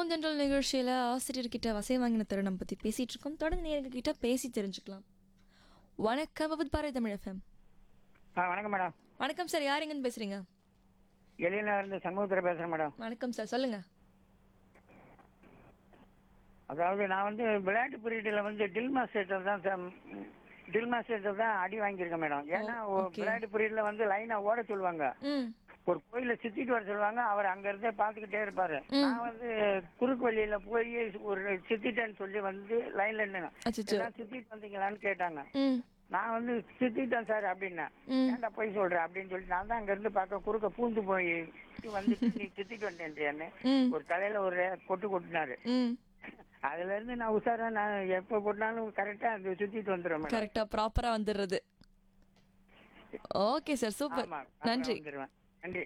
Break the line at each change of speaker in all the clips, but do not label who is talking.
Phone general நிகழ்ச்சியில் ஆசிரியர்கிட்ட வசை வாங்கின தருணம் பற்றி பேசிகிட்டு இருக்கோம் தொடர்ந்து நேர்கிட்ட பேசி தெரிஞ்சுக்கலாம் வணக்கம் விபத் பாரதி தமிழ் எஃப்எம்
ஆ வணக்கம் மேடம்
வணக்கம் சார் யார் எங்கன்னு பேசுகிறீங்க
எழில இருந்து சண்முகத்தில் பேசுகிறேன் மேடம்
வணக்கம் சார் சொல்லுங்கள்
அதாவது நான் வந்து விளையாட்டு பீரியடில் வந்து டில் மாஸ்டர் தான் சார் டில் மாஸ்டர் தான் அடி வாங்கியிருக்கேன் மேடம் ஏன்னா
ஓ,
ஒரு
okay.
விளையாட்டு பீரியடில் வந்து லைனாக ஓட சொல்லுவாங்க
ம்
ஒரு கோயிலை சுத்திட்டு வர சொல்லுவாங்க அவர் அங்க இருந்தே பார்த்துக்கிட்டே இருப்பாரு நான் வந்து குறுக்கு வழியில போய் ஒரு சுத்திட்டேன்னு சொல்லி வந்து லைன்ல நின்னேன்
அச்சச்சோ.
எல்லாம் சுத்திட்டு வந்தீங்களான்னு கேட்டாங்க
ம்
நான் வந்து சுத்திட்டேன் சார் அப்படின்னேன்
ம்.
ஏன்டா போய் சொல்றேன் அப்படின்னு சொல்லிட்டு நான் தான் அங்க இருந்து பார்க்க குறுக்க பூந்து போய் வந்துட்டு நீ சுத்திட்டு வந்துட்டேன்னு
ம்
ஒரு தலையில ஒரு கொட்டு கொட்டினாரு
ம்
அதுல இருந்து நான் உஷாரா நான் எப்ப போட்டாலும் கரெக்டா அந்த சுத்திட்டு வந்துடுவேன் மேடம்
கரெக்டாக ப்ராப்பராக வந்துடுறது ஓகே சார் சூப்பர்
ஆமா
நன்றி
வந்துடுவேன் நன்றி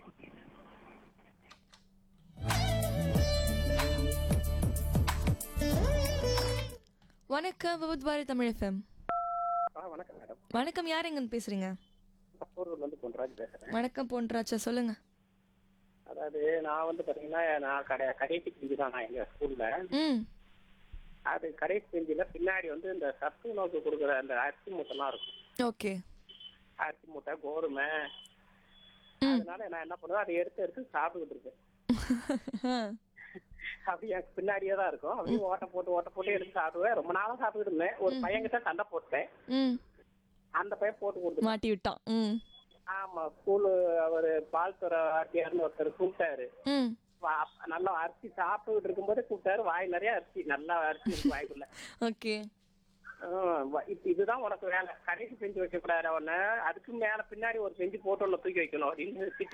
வணக்கம் விபத் பாரதி தமிழ் எஃப்எம்
ஆ வணக்கம் மேடம்
வணக்கம் யார் எங்கன்னு பேசுகிறீங்க
ஊர்ல இருந்து பொன்ராஜ் பேசுறேன்
வணக்கம் போன்றாச்சா சொல்லுங்கள்
அதாவது நான் வந்து பாத்தீங்கன்னா நான் கடை கடைசி பிரிஞ்சு தான் நான் எங்க ஸ்கூல்ல
ம்
அது கடைசி பிரிஞ்சுல பின்னாடி வந்து இந்த சத்து உணவுக்கு கொடுக்குற அந்த அரிசி மூட்டைலாம் இருக்கும்
ஓகே
அரிசி மூட்டை கோதுமை அதனால நான் என்ன பண்ணுவேன் அதை எடுத்து எடுத்து சாப்பிட்டுக்கிட்டு இருக்கேன் அப்படி எனக்கு பின்னாடியே தான் இருக்கும் அப்படியே ஓட்ட போட்டு ஓட்ட போட்டு எடுத்து சாப்பிடுவேன் ரொம்ப நாளா சாப்பிட்டுட்டு இருந்தேன் ஒரு பையன்கிட்ட சண்டை போட்டேன்
ம்
அந்த பையன் போட்டு கொடுத்து
மாட்டி விட்டான் ம்
ஆமா ஸ்கூலு அவரு பால் துறை வாத்தியார்னு ஒருத்தர் கூப்பிட்டாரு
ம்
வா- நல்லா அரிசி சாப்பிட்டுக்கிட்டு இருக்கும்போது கூப்பிட்டாரு வாய் நிறைய அரிசி நல்லா அரிசி இருக்கு வாய்க்குள்ள
ஓகே
ஆஹ் வ- இப்ப இதுதான் உனக்கு வேலை கடைசி பெஞ்சு வைக்க கூடாது உன்ன அதுக்கு மேல பின்னாடி ஒரு பெஞ்சு போட்டு உன்னை தூக்கி வைக்கணும் அப்படின்னு திட்டி